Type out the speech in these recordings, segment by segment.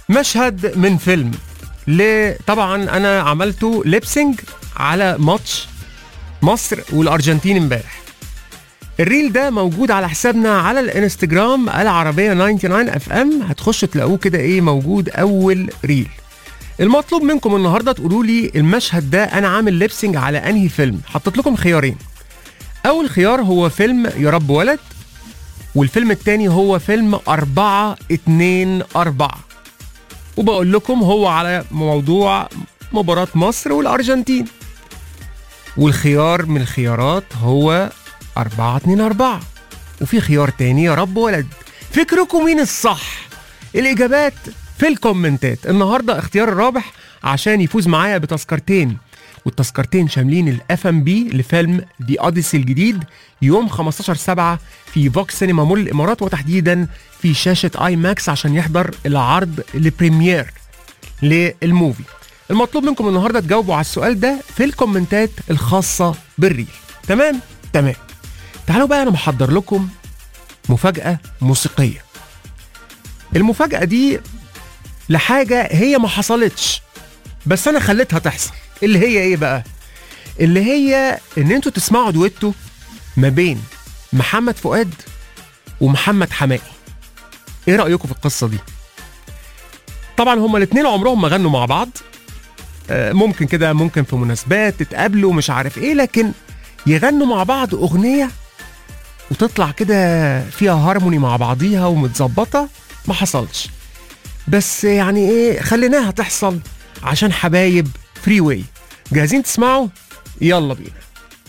مشهد من فيلم ل طبعا انا عملته ليبسينج على ماتش مصر والارجنتين امبارح الريل ده موجود على حسابنا على الانستجرام العربيه 99 اف ام هتخشوا تلاقوه كده ايه موجود اول ريل المطلوب منكم النهارده تقولوا لي المشهد ده انا عامل ليبسينج على انهي فيلم حطيت لكم خيارين اول خيار هو فيلم يا رب ولد والفيلم التاني هو فيلم أربعة اتنين أربعة وبقول لكم هو على موضوع مباراة مصر والأرجنتين والخيار من الخيارات هو أربعة اتنين أربعة وفي خيار تاني يا رب ولد فكركم مين الصح الإجابات في الكومنتات النهاردة اختيار الرابح عشان يفوز معايا بتذكرتين والتذكرتين شاملين الاف ام بي لفيلم دي اوديسي الجديد يوم 15 7 في فوكس سينما مول الامارات وتحديدا في شاشه اي ماكس عشان يحضر العرض البريمير للموفي المطلوب منكم النهارده تجاوبوا على السؤال ده في الكومنتات الخاصه بالريل تمام تمام تعالوا بقى انا محضر لكم مفاجاه موسيقيه المفاجاه دي لحاجه هي ما حصلتش بس انا خليتها تحصل اللي هي ايه بقى اللي هي ان انتوا تسمعوا دويتو ما بين محمد فؤاد ومحمد حماقي ايه رايكم في القصه دي طبعا هما الاثنين عمرهم ما غنوا مع بعض آه، ممكن كده ممكن في مناسبات تتقابلوا مش عارف ايه لكن يغنوا مع بعض اغنيه وتطلع كده فيها هارموني مع بعضيها ومتظبطه ما حصلش بس يعني ايه خليناها تحصل عشان حبايب فري واي جاهزين تسمعوا يلا بينا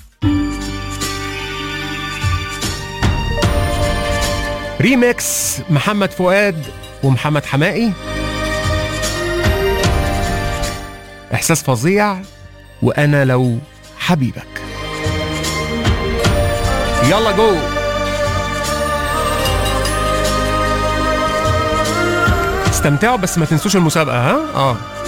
ريميكس محمد فؤاد ومحمد حمائي احساس فظيع وانا لو حبيبك يلا جو استمتعوا بس ما تنسوش المسابقه ها اه